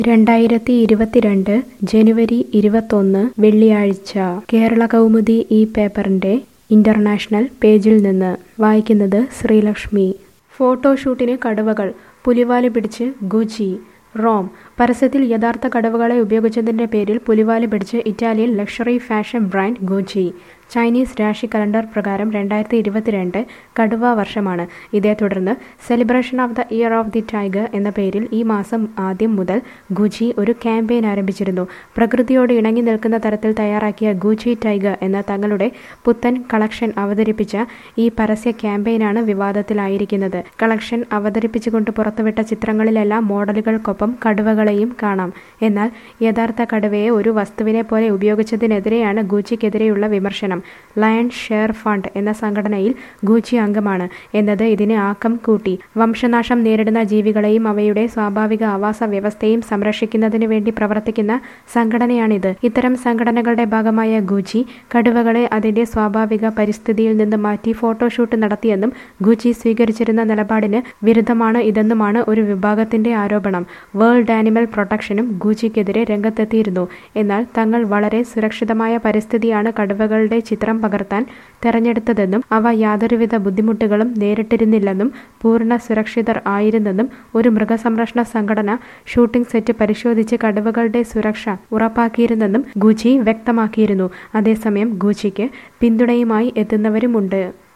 രണ്ടായിരത്തി ഇരുപത്തിരണ്ട് ജനുവരി ഇരുപത്തൊന്ന് വെള്ളിയാഴ്ച കേരള കൗമുദി ഈ പേപ്പറിന്റെ ഇന്റർനാഷണൽ പേജിൽ നിന്ന് വായിക്കുന്നത് ശ്രീലക്ഷ്മി ഫോട്ടോഷൂട്ടിന് കടുവകൾ പുലിവാല് പിടിച്ച് ഗുചി റോം പരസ്യത്തിൽ യഥാർത്ഥ കടുവകളെ ഉപയോഗിച്ചതിന്റെ പേരിൽ പുലിവാല് പിടിച്ച് Italian luxury fashion brand Gucci Chinese രാശി കലണ്ടർ പ്രകാരം രണ്ടായിരത്തി ഇരുപത്തിരണ്ട് കടുവ വർഷമാണ് ഇതേ തുടർന്ന് celebration of the year of the tiger എന്ന പേരിൽ ഈ മാസം ആദ്യം മുതൽ ഗുചി ഒരു ക്യാമ്പയിൻ ആരംഭിച്ചിരുന്നു പ്രകൃതിയോട് ഇണങ്ങി നിൽക്കുന്ന തരത്തിൽ തയ്യാറാക്കിയ ഗൂച്ചി ടൈഗർ എന്ന തങ്ങളുടെ പുത്തൻ കളക്ഷൻ അവതരിപ്പിച്ച ഈ പരസ്യ ക്യാമ്പയിനാണ് വിവാദത്തിലായിരിക്കുന്നത് കളക്ഷൻ അവതരിപ്പിച്ചുകൊണ്ട് പുറത്തുവിട്ട ചിത്രങ്ങളിലെല്ലാം മോഡലുകൾക്കൊപ്പം കടുവകളെയും കാണാം എന്നാൽ യഥാർത്ഥ കടുവയെ ഒരു വസ്തുവിനെ പോലെ ഉപയോഗിച്ചതിനെതിരെയാണ് ഗൂച്ചിക്കെതിരെയുള്ള വിമർശനം ലയൺ ഷെയർ ഫണ്ട് എന്ന സംഘടനയിൽ ഗൂച്ചി അംഗമാണ് എന്നത് ഇതിന് ആക്കം കൂട്ടി വംശനാശം നേരിടുന്ന ജീവികളെയും അവയുടെ സ്വാഭാവിക ആവാസ വ്യവസ്ഥയും സംരക്ഷിക്കുന്നതിന് വേണ്ടി പ്രവർത്തിക്കുന്ന സംഘടനയാണിത് ഇത്തരം സംഘടനകളുടെ ഭാഗമായ ഗൂച്ചി കടുവകളെ അതിന്റെ സ്വാഭാവിക പരിസ്ഥിതിയിൽ നിന്ന് മാറ്റി ഫോട്ടോഷൂട്ട് നടത്തിയെന്നും ഗൂച്ചി സ്വീകരിച്ചിരുന്ന നിലപാടിന് വിരുദ്ധമാണ് ഇതെന്നുമാണ് ഒരു വിഭാഗത്തിന്റെ ആരോപണം വേൾഡ് ആനിമൽ പ്രൊട്ടക്ഷനും ഗൂച്ചിക്കെതിരെ രംഗത്തെത്തിയിരുന്നു എന്നാൽ തങ്ങൾ വളരെ സുരക്ഷിതമായ പരിസ്ഥിതിയാണ് കടുവകളുടെ ചിത്രം പകർത്താൻ തെരഞ്ഞെടുത്തതെന്നും അവ യാതൊരുവിധ ബുദ്ധിമുട്ടുകളും നേരിട്ടിരുന്നില്ലെന്നും പൂർണ്ണ സുരക്ഷിതർ ആയിരുന്നെന്നും ഒരു മൃഗസംരക്ഷണ സംഘടന ഷൂട്ടിംഗ് സെറ്റ് പരിശോധിച്ച് കടുവകളുടെ സുരക്ഷ ഉറപ്പാക്കിയിരുന്നെന്നും ഗൂച്ചി വ്യക്തമാക്കിയിരുന്നു അതേസമയം ഗൂച്ചിക്ക് പിന്തുണയുമായി എത്തുന്നവരുമുണ്ട്